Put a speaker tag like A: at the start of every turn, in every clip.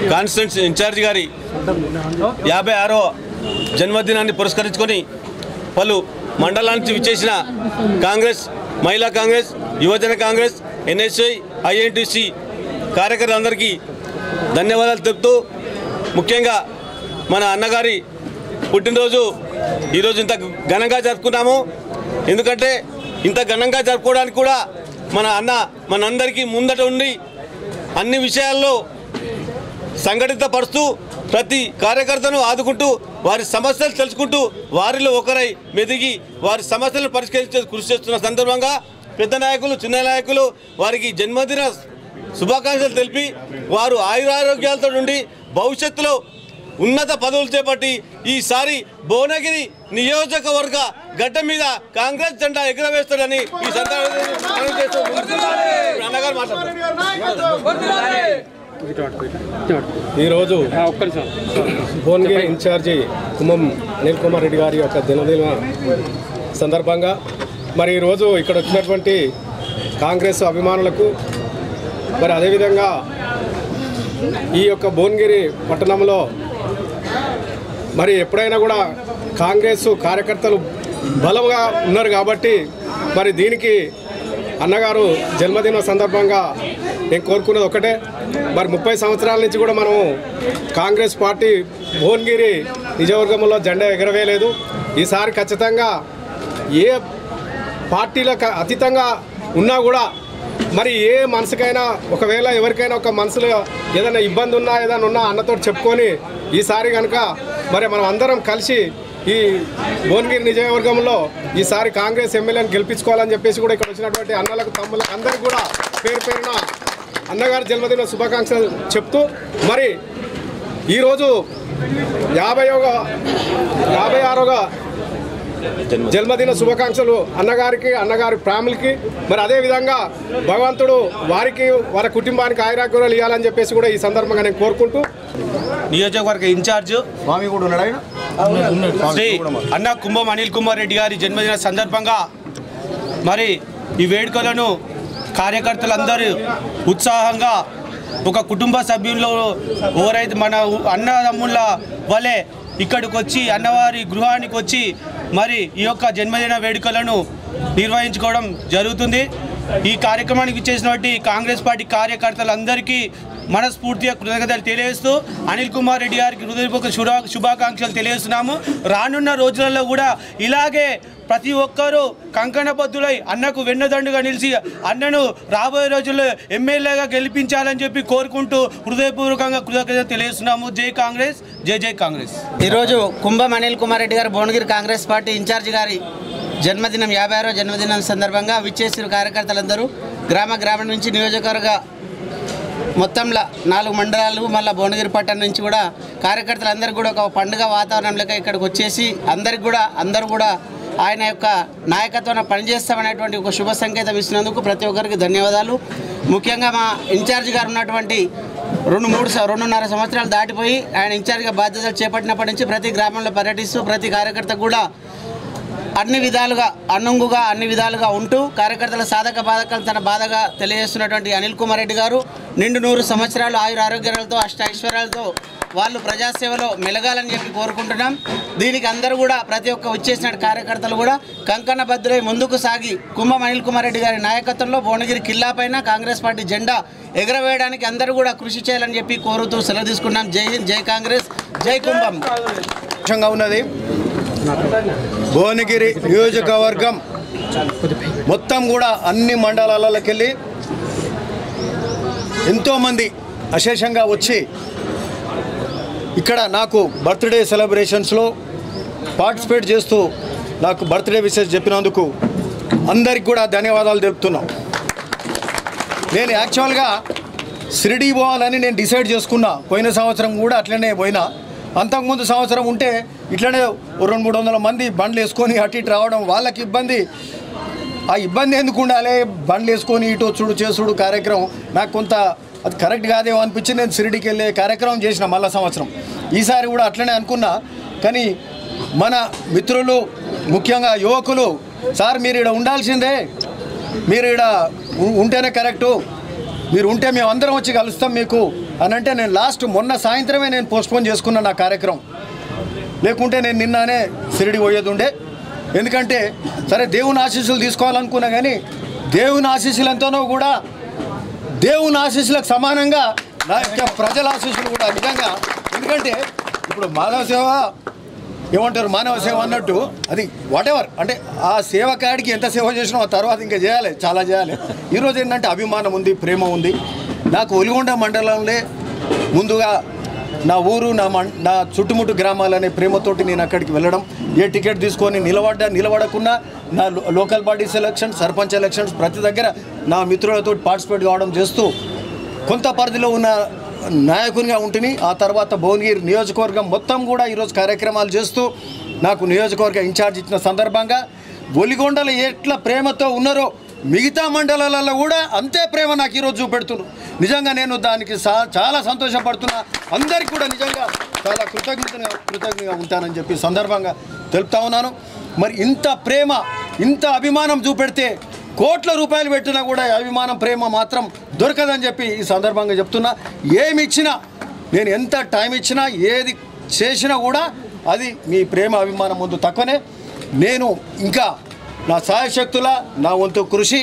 A: కాన్స్టిట్యూన్స్ incharge గారి యాభై ఆరో జన్మదినాన్ని పురస్కరించుకొని పలు మండలాల నుంచి విచ్చేసిన కాంగ్రెస్ మహిళా కాంగ్రెస్ యువజన కాంగ్రెస్ ఎన్ఎస్ఐ ఐఎన్టీసీ కార్యకర్తలందరికీ ధన్యవాదాలు తెలుపుతూ ముఖ్యంగా మన అన్నగారి పుట్టినరోజు ఈరోజు ఇంత ఘనంగా జరుపుకున్నాము ఎందుకంటే ఇంత ఘనంగా జరుపుకోవడానికి కూడా మన అన్న మనందరికీ ముందట ఉండి అన్ని విషయాల్లో సంఘటితపరుస్తూ ప్రతి కార్యకర్తను ఆదుకుంటూ వారి సమస్యలు తెలుసుకుంటూ వారిలో ఒకరై మెదిగి వారి సమస్యలను పరిష్కరించే కృషి చేస్తున్న సందర్భంగా పెద్ద నాయకులు చిన్న నాయకులు వారికి జన్మదిన శుభాకాంక్షలు తెలిపి వారు ఆయురారోగ్యాలతో ఉండి భవిష్యత్తులో ఉన్నత పదవులు చేపట్టి ఈసారి భువనగిరి నియోజకవర్గ గడ్డ మీద కాంగ్రెస్ జెండా ఎగురవేస్తాడని ఈ సందర్భంగా మనవి చేస్తూ అన్నగారు మాట్లాడతారు
B: ఈరోజు భువనగిరి ఇన్ఛార్జి కుమ్మం అనిల్ కుమార్ రెడ్డి గారి యొక్క జన్మదిన సందర్భంగా మరి ఈరోజు ఇక్కడ వచ్చినటువంటి కాంగ్రెస్ అభిమానులకు మరి అదేవిధంగా ఈ యొక్క భువనగిరి పట్టణంలో మరి ఎప్పుడైనా కూడా కాంగ్రెస్ కార్యకర్తలు బలంగా ఉన్నారు కాబట్టి మరి దీనికి అన్నగారు జన్మదిన సందర్భంగా నేను కోరుకున్నది ఒకటే మరి ముప్పై సంవత్సరాల నుంచి కూడా మనం కాంగ్రెస్ పార్టీ భువనగిరి నిజవర్గంలో జెండా ఎగరవేయలేదు ఈసారి ఖచ్చితంగా ఏ పార్టీలకు అతీతంగా ఉన్నా కూడా మరి ఏ మనసుకైనా ఒకవేళ ఎవరికైనా ఒక మనసులో ఏదైనా ఇబ్బంది ఉన్నా ఏదైనా ఉన్నా అన్నతో చెప్పుకొని ఈసారి కనుక మరి మనం అందరం కలిసి ఈ భువనగిరి నియోజకవర్గంలో ఈసారి కాంగ్రెస్ ఎమ్మెల్యేని గెలిపించుకోవాలని చెప్పేసి కూడా ఇక్కడ వచ్చినటువంటి అన్నలకు తమ్ములకు అందరికీ కూడా పేరు పేరున అన్నగారి జన్మదిన శుభాకాంక్షలు చెప్తూ మరి ఈరోజు యాభైవ యాభై ఆరోగా జన్మదిన శుభాకాంక్షలు అన్నగారికి అన్నగారి ఫ్యామిలీకి మరి అదే విధంగా భగవంతుడు వారికి వారి కుటుంబానికి ఆయురాగ్యాలు ఇవ్వాలని చెప్పేసి కూడా ఈ సందర్భంగా నేను కోరుకుంటూ
C: నియోజకవర్గ ఇన్ఛార్జ్
D: స్వామి కూడా ఉన్నాడు ఆయన
C: శ్రీ అన్న కుంభం అనిల్ కుమార్ రెడ్డి గారి జన్మదిన సందర్భంగా మరి ఈ వేడుకలను కార్యకర్తలందరూ ఉత్సాహంగా ఒక కుటుంబ సభ్యుల్లో ఎవరైతే మన అన్నదమ్ముల వలె ఇక్కడికి వచ్చి అన్నవారి గృహానికి వచ్చి మరి ఈ యొక్క జన్మదిన వేడుకలను నిర్వహించుకోవడం జరుగుతుంది ఈ కార్యక్రమానికి ఇచ్చేసినటువంటి కాంగ్రెస్ పార్టీ కార్యకర్తలందరికీ మనస్ఫూర్తిగా కృతజ్ఞతలు తెలియజేస్తూ అనిల్ కుమార్ రెడ్డి గారికి హృదయపూర్వక శుభా శుభాకాంక్షలు తెలియజేస్తున్నాము రానున్న రోజులలో కూడా ఇలాగే ప్రతి ఒక్కరూ కంకణబద్దులై అన్నకు వెన్నదండుగా నిలిచి అన్నను రాబోయే రోజుల్లో ఎమ్మెల్యేగా గెలిపించాలని చెప్పి కోరుకుంటూ హృదయపూర్వకంగా కృతజ్ఞత తెలియజేస్తున్నాము జై కాంగ్రెస్ జై జై కాంగ్రెస్
E: ఈరోజు కుంభం అనిల్ కుమార్ రెడ్డి గారు భువనగిరి కాంగ్రెస్ పార్టీ ఇన్ఛార్జ్ గారి జన్మదినం యాభై ఆరో జన్మదినం సందర్భంగా విచ్చేసిన కార్యకర్తలందరూ గ్రామ గ్రామం నుంచి నియోజకవర్గ మొత్తంలో నాలుగు మండలాలు మళ్ళీ భువనగిరి పట్టణం నుంచి కూడా కార్యకర్తలందరికీ కూడా ఒక పండుగ వాతావరణం లెక్క ఇక్కడికి వచ్చేసి అందరికి కూడా అందరూ కూడా ఆయన యొక్క నాయకత్వాన్ని పనిచేస్తామనేటువంటి ఒక శుభ సంకేతం ఇచ్చినందుకు ప్రతి ఒక్కరికి ధన్యవాదాలు ముఖ్యంగా మా ఇన్ఛార్జ్ గారు ఉన్నటువంటి రెండు మూడు స- రెండున్నర సంవత్సరాలు దాటిపోయి ఆయన ఇన్ఛార్జ్గా బాధ్యతలు చేపట్టినప్పటి నుంచి ప్రతి గ్రామంలో పర్యటిస్తూ ప్రతి కార్యకర్త కూడా అన్ని విధాలుగా అన్నంగుగా అన్ని విధాలుగా ఉంటూ కార్యకర్తల సాధక బాధకాలు తన బాధగా తెలియజేస్తున్నటువంటి అనిల్ కుమార్ రెడ్డి గారు నిండు నూరు సంవత్సరాలు ఆయుర ఆరోగ్యాలతో అష్ట ఐశ్వర్యాలతో వాళ్ళు ప్రజాసేవలో మెలగాలని చెప్పి కోరుకుంటున్నాం దీనికి అందరూ కూడా ప్రతి ఒక్క వచ్చేసిన కార్యకర్తలు కూడా కంకణ బద్దులై ముందుకు సాగి కుంభం అనిల్ కుమార్ రెడ్డి గారి నాయకత్వంలో భువనగిరి కిల్లా పైన కాంగ్రెస్ పార్టీ జెండా ఎగరవేయడానికి అందరూ కూడా కృషి చేయాలని చెప్పి కోరుతూ సెలవు తీసుకున్నాం జై హింద్ జై కాంగ్రెస్ జై కుంభం
D: సంతోషంగా ఉన్నది భువనగిరి నియోజకవర్గం మొత్తం కూడా అన్ని మండలాలకి వెళ్ళి ఎంతోమంది అశేషంగా వచ్చి ఇక్కడ నాకు బర్త్డే సెలబ్రేషన్స్లో పార్టిసిపేట్ చేస్తూ నాకు బర్త్డే విషెస్ చెప్పినందుకు అందరికి కూడా ధన్యవాదాలు తెలుపుతున్నాం నేను యాక్చువల్గా షిరిడి పోవాలని నేను డిసైడ్ చేసుకున్నా పోయిన సంవత్సరం కూడా అట్లనే పోయినా అంతకుముందు సంవత్సరం ఉంటే ఇట్లనే ఓ రెండు మూడు వందల మంది బండ్లు వేసుకొని అటు ఇటు రావడం వాళ్ళకి ఇబ్బంది ఆ ఇబ్బంది ఎందుకు ఉండాలి బండ్లు వేసుకొని ఇటు చూడు చేసుడు కార్యక్రమం నాకు కొంత అది కరెక్ట్ కాదేమో అనిపించి నేను షిరిడికి వెళ్ళే కార్యక్రమం చేసిన మళ్ళా సంవత్సరం ఈసారి కూడా అట్లనే అనుకున్నా కానీ మన మిత్రులు ముఖ్యంగా యువకులు సార్ మీరు ఇక్కడ ఉండాల్సిందే మీరు ఇక్కడ ఉ- ఉంటేనే కరెక్టు మీరు ఉంటే మేము అందరం వచ్చి కలుస్తాం మీకు అని అంటే నేను లాస్ట్ మొన్న సాయంత్రమే నేను పోస్ట్పోన్ చేసుకున్న నా కార్యక్రమం లేకుంటే నేను నిన్ననే సిరిడి పోయేది ఉండే ఎందుకంటే సరే దేవుని ఆశీస్సులు తీసుకోవాలనుకున్నా కానీ దేవుని ఆశీస్సులు ఎంతనో కూడా దేవుని ఆశీస్సులకు సమానంగా నా యొక్క ప్రజల ఆశీస్సులు కూడా నిజంగా ఎందుకంటే ఇప్పుడు మానవ సేవ ఏమంటారు మానవ సేవ అన్నట్టు అది వాట్ ఎవర్ అంటే ఆ సేవ కాడికి ఎంత సేవ చేసినా ఆ తర్వాత ఇంకా చేయాలి చాలా చేయాలి ఈరోజు ఏంటంటే అభిమానం ఉంది ప్రేమ ఉంది నాకు ఒలిగొండ మండలంలో ముందుగా నా ఊరు నా మం నా చుట్టుముట్టు గ్రామాలనే ప్రేమతోటి నేను అక్కడికి వెళ్ళడం ఏ టికెట్ తీసుకొని నిలబడ్డా నిలబడకున్నా నా లో- local body selection sarpanch elections ప్రతి దగ్గర నా మిత్రులతో పార్టిసిపేట్ కావడం చేస్తూ కొంత పరిధిలో ఉన్న నాయకునిగా ఉంటుంది ఆ తర్వాత భువనగిరి నియోజకవర్గం మొత్తం కూడా ఈరోజు కార్యక్రమాలు చేస్తూ నాకు నియోజకవర్గ ఇన్ఛార్జ్ ఇచ్చిన సందర్భంగా ఒలిగొండలు ఎట్లా ప్రేమతో ఉన్నారో మిగతా మండలాలలో కూడా అంతే ప్రేమ నాకు ఈరోజు చూపెడుతున్నారు నిజంగా నేను దానికి సా- చాలా సంతోషపడుతున్నా అందరికీ కూడా నిజంగా చాలా కృతజ్ఞతగా కృతజ్ఞతగా ఉంటానని చెప్పి సందర్భంగా తెలుపుతా ఉన్నాను మరి ఇంత ప్రేమ ఇంత అభిమానం చూపెడితే కోట్ల రూపాయలు పెట్టినా కూడా ఈ అభిమానం ప్రేమ మాత్రం దొరకదని చెప్పి ఈ సందర్భంగా చెప్తున్నా ఏమి ఇచ్చినా నేను ఎంత టైం ఇచ్చినా ఏది చేసినా కూడా అది మీ ప్రేమ అభిమానం ముందు తక్కువనే నేను ఇంకా నా సాయశక్తుల నా వంతు కృషి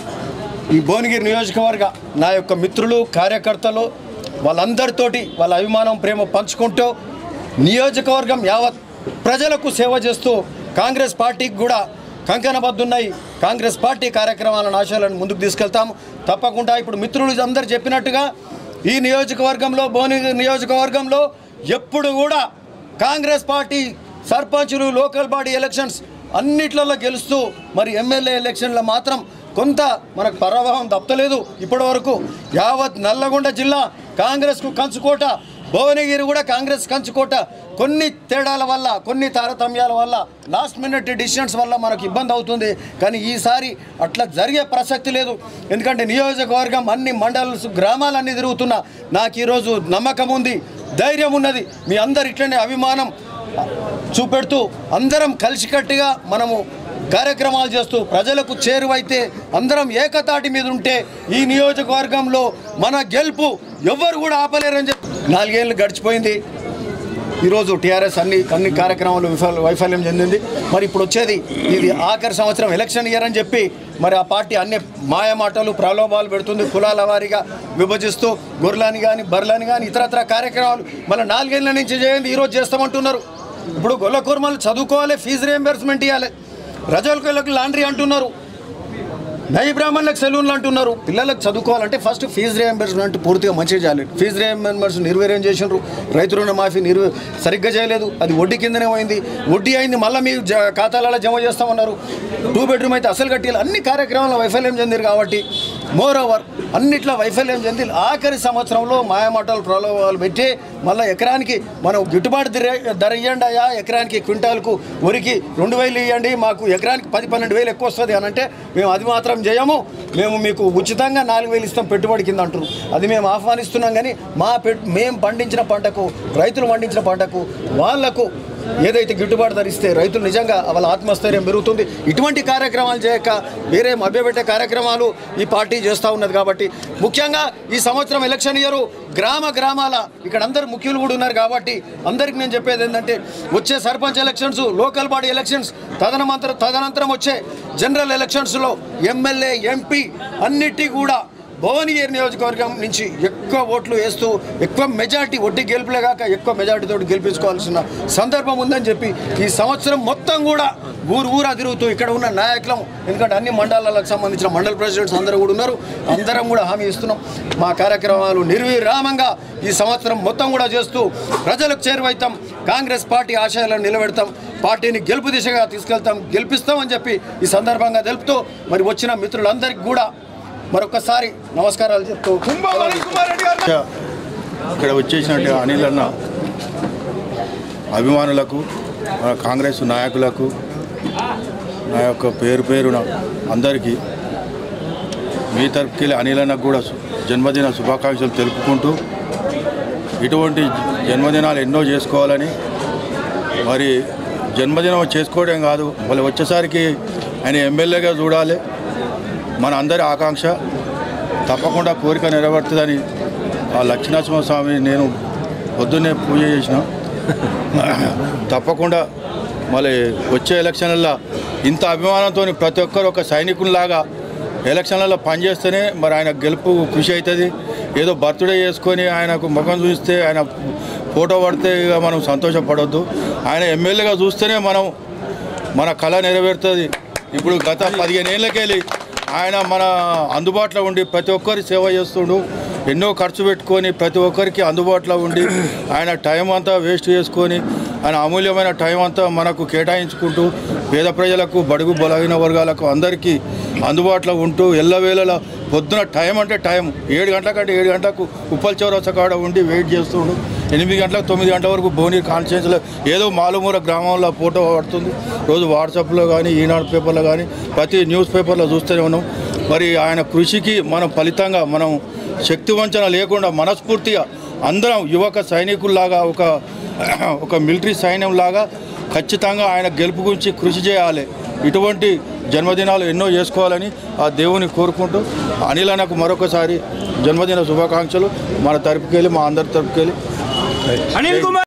D: ఈ భువనగిరి నియోజకవర్గ నా యొక్క మిత్రులు కార్యకర్తలు వాళ్ళందరితోటి వాళ్ళ అభిమానం ప్రేమ పంచుకుంటూ నియోజకవర్గం యావత్ ప్రజలకు సేవ చేస్తూ కాంగ్రెస్ పార్టీకి కూడా కంకణబద్దున్నాయి కాంగ్రెస్ పార్టీ కార్యక్రమాలను ఆశయాలను ముందుకు తీసుకెళ్తాము తప్పకుండా ఇప్పుడు మిత్రులు అందరు చెప్పినట్టుగా ఈ నియోజకవర్గంలో భువనగిరి నియోజకవర్గంలో ఎప్పుడు కూడా కాంగ్రెస్ పార్టీ సర్పంచులు లోకల్ బాడీ ఎలక్షన్స్ అన్నిట్లలో గెలుస్తూ మరి ఎమ్మెల్యే ఎలక్షన్లో మాత్రం కొంత మనకు పరాభవం తప్పలేదు ఇప్పటి వరకు యావత్ నల్లగొండ జిల్లా కాంగ్రెస్కు కంచుకోట భువనగిరి కూడా కాంగ్రెస్ కంచుకోట కొన్ని తేడాల వల్ల కొన్ని తారతమ్యాల వల్ల లాస్ట్ మినిట్ డిసిషన్స్ వల్ల మనకు ఇబ్బంది అవుతుంది కానీ ఈసారి అట్లా జరిగే ప్రసక్తి లేదు ఎందుకంటే నియోజకవర్గం అన్ని మండల్స్ గ్రామాలన్నీ తిరుగుతున్నా నాకు ఈరోజు నమ్మకం ఉంది ధైర్యం ఉన్నది మీ అందరు ఇట్లనే అభిమానం చూపెడుతూ అందరం కలిసికట్టుగా మనము కార్యక్రమాలు చేస్తూ ప్రజలకు చేరువైతే అందరం ఏకతాటి మీద ఉంటే ఈ నియోజకవర్గంలో మన గెలుపు ఎవ్వరు కూడా ఆపలేరని చెప్పి నాలుగేళ్ళు గడిచిపోయింది ఈరోజు టీఆర్ఎస్ అన్ని అన్ని కార్యక్రమాలు విఫల వైఫల్యం చెందింది మరి ఇప్పుడు వచ్చేది ఇది ఆఖరి సంవత్సరం ఎలక్షన్ ఇయర్ అని చెప్పి మరి ఆ పార్టీ అన్ని మాయమాటలు ప్రలోభాలు పెడుతుంది కులాల వారీగా విభజిస్తూ గొర్రెలని కానీ బర్రెలని కానీ ఇతరత్ర కార్యక్రమాలు మళ్ళీ నాలుగేళ్ల నుంచి చేయండి ఈరోజు చేస్తామంటున్నారు ఇప్పుడు గొల్ల కుర్మలు చదువుకోవాలి ఫీజు రియంబర్స్మెంట్ ఇవ్వాలి రజలకు లాండ్రీ అంటున్నారు నై బ్రాహ్మణులకు సెలూన్లు అంటున్నారు పిల్లలకు చదువుకోవాలంటే ఫస్ట్ ఫీజు రియంబర్స్మెంట్ పూర్తిగా మంచిగా చేయాలి ఫీజు రియంబర్స్మెంట్ నిర్వీర్యం చేసినారు రైతు రుణ మాఫీ నిర్వ సరిగ్గా చేయలేదు అది వడ్డీ కిందనే పోయింది వడ్డీ అయింది మళ్ళీ మీ జ ఖాతాలలో జమ చేస్తామన్నారు టూ బెడ్రూమ్ అయితే అసలు కట్టాలి అన్ని కార్యక్రమాల్లో వైఫల్యం చెందిరు కాబట్టి మోర్ ఓవర్ అన్నిట్లో వైఫల్యం చెంది ఆఖరి సంవత్సరంలో మాయమాటలు ప్రలోభాలు పెట్టి మళ్ళీ ఎకరానికి మనం గిట్టుబాటు ధర ధర ఇవ్వండి అయ్యా ఎకరానికి క్వింటాల్కు వరికి రెండు వేలు ఇవ్వండి మాకు ఎకరానికి పది పన్నెండు వేలు ఎక్కువ వస్తుంది అని అంటే మేము అది మాత్రం చేయము మేము మీకు ఉచితంగా నాలుగు వేలు ఇస్తాం పెట్టుబడి కింద అంటారు అది మేము ఆహ్వానిస్తున్నాం కానీ మా పె మేము పండించిన పంటకు రైతులు పండించిన పంటకు వాళ్లకు ఏదైతే గిట్టుబాటు ధరిస్తే రైతులు నిజంగా వాళ్ళ ఆత్మస్థైర్యం పెరుగుతుంది ఇటువంటి కార్యక్రమాలు చేయక వేరే మభ్యపెట్టే కార్యక్రమాలు ఈ పార్టీ చేస్తూ ఉన్నది కాబట్టి ముఖ్యంగా ఈ సంవత్సరం ఎలక్షన్ ఇయర్ గ్రామ గ్రామాల ఇక్కడ అందరు ముఖ్యులు కూడా ఉన్నారు కాబట్టి అందరికి నేను చెప్పేది ఏంటంటే వచ్చే sarpanch elections local body elections తదనంతరం తదనంతరం వచ్చే జనరల్ ఎలక్షన్స్లో ఎమ్మెల్యే ఎంపీ అన్నిటి కూడా భువనగిరి నియోజకవర్గం నుంచి ఎక్కువ ఓట్లు వేస్తూ ఎక్కువ మెజార్టీ వడ్డీ గెలుపులే కాక ఎక్కువ మెజార్టీతో గెలిపించుకోవాల్సిన సందర్భం ఉందని చెప్పి ఈ సంవత్సరం మొత్తం కూడా ఊరు ఊరా తిరుగుతూ ఇక్కడ ఉన్న నాయకులం ఎందుకంటే అన్ని మండలాలకు సంబంధించిన మండల ప్రెసిడెంట్స్ అందరూ కూడా ఉన్నారు అందరం కూడా హామీ ఇస్తున్నాం మా కార్యక్రమాలు నిర్విరామంగా ఈ సంవత్సరం మొత్తం కూడా చేస్తూ ప్రజలకు చేరువైతాం కాంగ్రెస్ పార్టీ ఆశయాలను నిలబెడతాం పార్టీని గెలుపు దిశగా తీసుకెళ్తాం గెలిపిస్తామని చెప్పి ఈ సందర్భంగా తెలుపుతూ మరి వచ్చిన మిత్రులందరికీ కూడా మరొకసారి నమస్కారాలు చెప్తూ
F: ఇక్కడ వచ్చేసినట్టు అనిల్ అన్న అభిమానులకు మన కాంగ్రెస్ నాయకులకు నా యొక్క పేరు పేరున అందరికీ మీ తరపుకి అనిల్ అన్నకు కూడా సు- జన్మదిన శుభాకాంక్షలు తెలుపుకుంటూ ఇటువంటి జన్మదినాలు ఎన్నో చేసుకోవాలని మరి జన్మదినం చేసుకోవడం కాదు మళ్ళీ వచ్చేసరికి ఆయన ఎమ్మెల్యేగా చూడాలి మన అందరి ఆకాంక్ష తప్పకుండా కోరిక నెరవేరుతుందని ఆ లక్ష్మీనరసింహ స్వామిని నేను పొద్దున్నే పూజ చేసిన తప్పకుండా మళ్ళీ వచ్చే ఎలక్షన్లలో ఇంత అభిమానంతో ప్రతి ఒక్కరు ఒక సైనికునిలాగా ఎలక్షన్లలో పనిచేస్తేనే మరి ఆయన గెలుపు కృషి అవుతుంది ఏదో బర్త్డే చేసుకొని ఆయనకు ముఖం చూస్తే ఆయన ఫోటో పడితే ఇక మనం సంతోషపడొద్దు ఆయన ఎమ్మెల్యేగా చూస్తేనే మనం మన కళ నెరవేరుతుంది ఇప్పుడు గత పదిహేను ఏళ్ళకెళ్ళి ఆయన మన అందుబాటులో ఉండి ప్రతి ఒక్కరి సేవ చేస్తుండు ఎన్నో ఖర్చు పెట్టుకొని ప్రతి ఒక్కరికి అందుబాటులో ఉండి ఆయన టైం అంతా వేస్ట్ చేసుకొని ఆయన అమూల్యమైన టైం అంతా మనకు కేటాయించుకుంటూ పేద ప్రజలకు బడుగు బలహీన వర్గాలకు అందరికీ అందుబాటులో ఉంటూ ఎల్లవేళలా పొద్దున టైం అంటే టైం ఏడు గంటల కంటే ఏడు గంటలకు ఉప్పల్ చౌరస్తా కాడ ఉండి వెయిట్ చేస్తుండు ఎనిమిది గంటలకు తొమ్మిది గంటల వరకు భువనగిరి కాన్స్టిట్యూన్సీలో ఏదో మాలుమూల గ్రామంలో ఫోటో పడుతుంది రోజు వాట్సాప్లో కానీ ఈనాడు పేపర్లో కానీ ప్రతి న్యూస్ పేపర్లో చూస్తూనే ఉన్నాం మరి ఆయన కృషికి మనం ఫలితంగా మనం శక్తి వంచన లేకుండా మనస్ఫూర్తిగా అందరం యువక సైనికుల్లాగా ఒక ఒక మిలిటరీ సైన్యంలాగా ఖచ్చితంగా ఆయన గెలుపు గురించి కృషి చేయాలి ఇటువంటి జన్మదినాలు ఎన్నో చేసుకోవాలని ఆ దేవుని కోరుకుంటూ అనిల్ అన్నకు మరొకసారి జన్మదిన శుభాకాంక్షలు మన తరపుకెళ్ళి మా అందరి తరపుకెళ్ళి
C: అనిల్ కుమార్